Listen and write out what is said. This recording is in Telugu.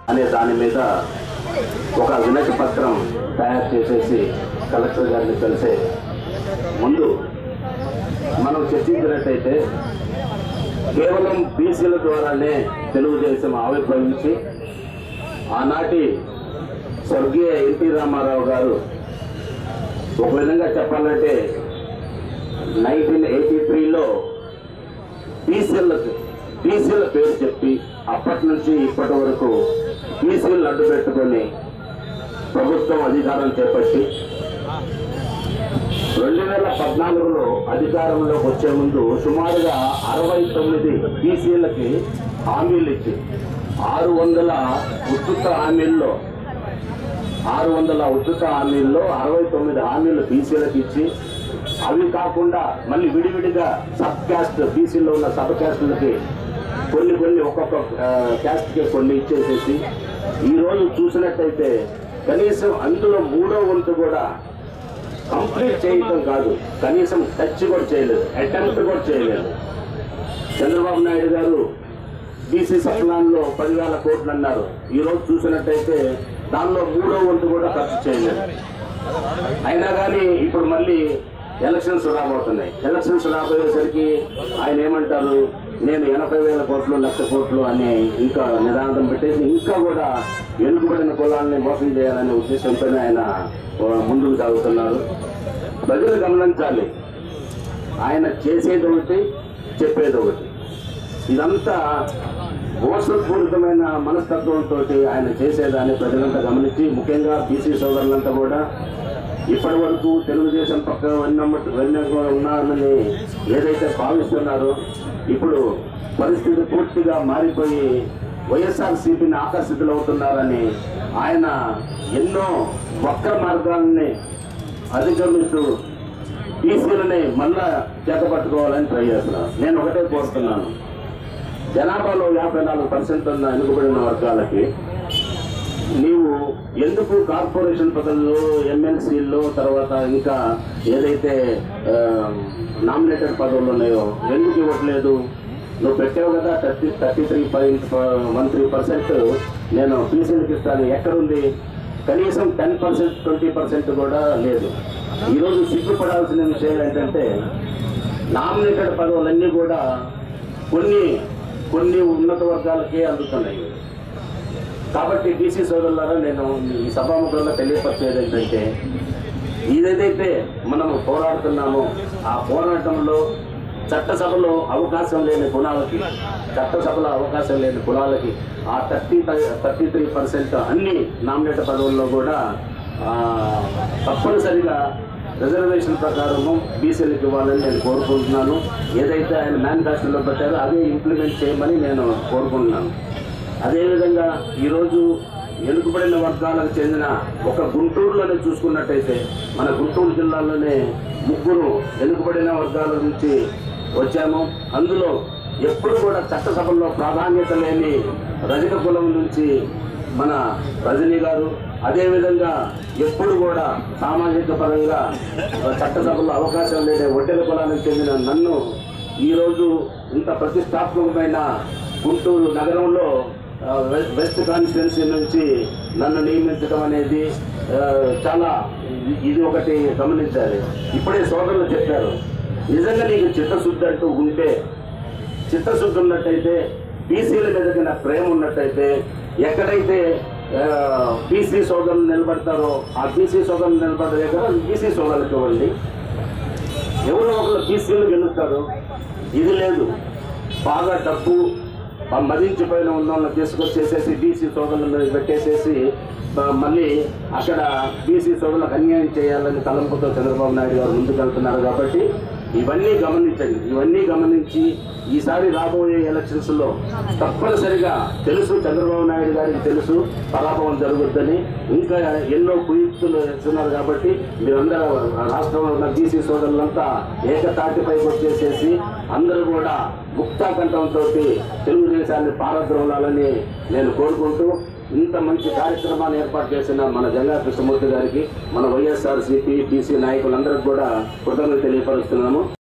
అనే దాని మీద ఒక వినతి పత్రం తయారు చేసేసి కలెక్టర్ గారిని కలిసే ముందు మనం చర్చించినట్టయితే కేవలం బీసీల ద్వారానే తెలుగుదేశం ఆవిర్భవించి ఆనాటి స్వర్గీయ ఎన్టీ రామారావు గారు ఒక విధంగా చెప్పాలంటే నైన్టీన్ ఎయిటీ త్రీలో బీసీలకు బీసీల పేరు చెప్పి అప్పటి నుంచి ఇప్పటి వరకు బీసీలను అడ్డు పెట్టుకొని ప్రభుత్వం అధికారం చేపట్టి రెండు వేల పద్నాలుగులో అధికారంలోకి వచ్చే ముందు సుమారుగా అరవై తొమ్మిది బీసీలకి హామీలు ఇచ్చి ఆరు వందల ఉచిత హామీల్లో ఆరు వందల ఉచిత హామీల్లో అరవై తొమ్మిది హామీలు బీసీలకు ఇచ్చి అవి కాకుండా మళ్ళీ విడివిడిగా సబ్ క్యాస్ట్ బీసీలో ఉన్న సబ్ క్యాస్టులకి కొన్ని కొన్ని ఒక్కొక్క ఆ, క్యాస్ట్కి కొన్ని ఇచ్చేసేసి ఈరోజు చూసినట్టయితే కనీసం అందులో మూడో వంతు కూడా కంప్లీట్ చేయటం కాదు కనీసం టచ్ కూడా చేయలేదు అటెంప్ట్ కూడా చేయలేదు చంద్రబాబు నాయుడు గారు బీసీ సప్లాన్లో పదివేల కోట్లు అన్నారు ఈ రోజు చూసినట్టయితే దానిలో మూడో వంతు కూడా ఖర్చు చేయలేదు అయినా కానీ ఇప్పుడు మళ్ళీ ఎలక్షన్స్ రాబోతున్నాయి ఎలక్షన్స్ రాబోయేసరికి ఆయన ఏమంటారు నేను ఎనభై వేల కోట్లు లక్ష కోట్లు అని ఇంకా నిదానం పెట్టేసి ఇంకా కూడా వెనుకబడిన కులాలని మోసం చేయాలనే ఉద్దేశంతోనే ఆయన ఆ, ముందుకు సాగుతున్నారు ప్రజలు గమనించాలి ఆయన చేసేది ఒకటి చెప్పేది ఒకటి ఇదంతా మోసపూరితమైన మనస్తత్వంతో ఆయన చేసేదాన్ని ప్రజలంతా గమనించి ముఖ్యంగా బీసీ సోదరులంతా కూడా ఇప్పటి వరకు తెలుగుదేశం పక్క వెన్నమ్మ- వెన్నగా ఉన్నారని ఏదైతే భావిస్తున్నారో ఇప్పుడు పరిస్థితి పూర్తిగా మారిపోయి వైఎస్ఆర్ సిపిని ఆకర్షితులు అవుతున్నారని ఆయన ఎన్నో వక్ర మార్గాల్ని అధిగమిస్తూ బీసీలని మళ్ళా పట్టుకోవాలని ట్రై చేస్తున్నాను నేను ఒకటే కోరుతున్నాను జనాభాలో యాభై నాలుగు పర్సెంట్ ఉన్న వెనుకబడిన వర్గాలకి నీవు ఎందుకు కార్పొరేషన్ పదవులు ఎమ్మెల్సీల్లో తర్వాత ఇంకా ఏదైతే నామినేటెడ్ పదవులు ఉన్నాయో ఎందుకు ఇవ్వట్లేదు నువ్వు పెట్టావు కదా thirty thirty three point one three percent నేను బీసీలకు ఇస్తాను ఎక్కడుంది కనీసం టెన్ పర్సెంట్ ట్వంటీ పర్సెంట్ కూడా లేదు ఈరోజు సిగ్గుపడాల్సిన విషయం ఏంటంటే నామినేటెడ్ పదవులన్నీ కూడా కొన్ని కొన్ని ఉన్నత వర్గాలకే అందుతున్నాయి కాబట్టి బీసీ సోదరులారా నేను ఈ సభాముఖంగా తెలియపరిచేది ఏంటంటే ఏదైతే మనం పోరాడుతున్నామో ఆ పోరాటంలో చట్టసభలో అవకాశం లేని కులాలకి చట్టసభలో అవకాశం లేని కులాలకి ఆ థర్టీ థర్టీ త్రీ పర్సెంట్ అన్ని నామినేట్ పదవుల్లో కూడా ఆ, తప్పనిసరిగా రిజర్వేషన్ ప్రకారము బీసీలకు ఇవ్వాలని నేను కోరుకుంటున్నాను ఏదైతే ఆయన మేనిఫెస్టోలో పెట్టారో అదే ఇంప్లిమెంట్ చేయమని నేను కోరుకుంటున్నాను అదేవిధంగా ఈరోజు వెనుకబడిన వర్గాలకు చెందిన ఒక గుంటూరులోనే చూసుకున్నట్టయితే మన గుంటూరు జిల్లాలోనే ముగ్గురు వెనుకబడిన వర్గాల నుంచి వచ్చాము అందులో ఎప్పుడు కూడా చట్టసభల్లో ప్రాధాన్యత లేని రజక కులం నుంచి మన రజనీ గారు అదేవిధంగా ఎప్పుడు కూడా సామాజిక పరంగా చట్టసభలో అవకాశం లేని ఒడ్డెల కులానికి చెందిన నన్ను ఈరోజు ఇంత ప్రతిష్టాత్మకమైన గుంటూరు నగరంలో ఆ, వె- వెస్ట్ కాన్స్టిట్యున్సీ నుంచి నన్ను నియమించడం అనేది ఆ, చాలా ఇ- ఇది ఒకటి గమనించాలి ఇప్పుడే సోదరులు చెప్పారు నిజంగా నీకు చిత్తశుద్ధి అంటూ ఉంటే చిత్తశుద్ధి ఉన్నట్టయితే బీసీల మీద ప్రేమ ఉన్నట్టయితే ఎక్కడైతే బీసీ సోదరులు నిలబడతారో ఆ బీసీ సోదరులు నిలబడే దగ్గర బీసీ సోదరులకు ఇవ్వండి ఎవరో ఒకరు బీసీలు గెలుస్తారు ఇది లేదు బాగా డబ్బు ఆ మదించిపోయిన ఉన్న వాళ్ళని తీసుకొచ్చేసేసి బీసీ సోదరులను పెట్టేసేసి ఆ, మళ్ళీ అక్కడ బీసీ సోదరులకు అన్యాయం చేయాలని తలంపుతో చంద్రబాబు నాయుడు గారు ముందుకు వెళ్తున్నారు కాబట్టి ఇవన్నీ గమనించండి ఇవన్నీ గమనించి ఈసారి రాబోయే ఎలక్షన్స్ లో తప్పనిసరిగా తెలుసు చంద్రబాబు నాయుడు గారికి తెలుసు పరాభవం జరుగుద్దని ఇంకా ఎన్నో కుయుక్తులు ఇస్తున్నారు కాబట్టి మీరందరూ రాష్ట్రంలో ఉన్న బీసీ సోదరులంతా ఏకతాటిపైకి వచ్చేసేసి అందరూ కూడా ముక్తా కంఠంతో తెలుగుదేశాన్ని పారద్రోలాలని నేను కోరుకుంటూ ఇంత మంచి కార్యక్రమాన్ని ఏర్పాటు చేసిన మన జంగా కృష్ణమూర్తి గారికి మన వైఎస్ఆర్ సిపి బీసీ నాయకులందరికీ కూడా కృతజ్ఞతలు తెలియపరుస్తున్నాము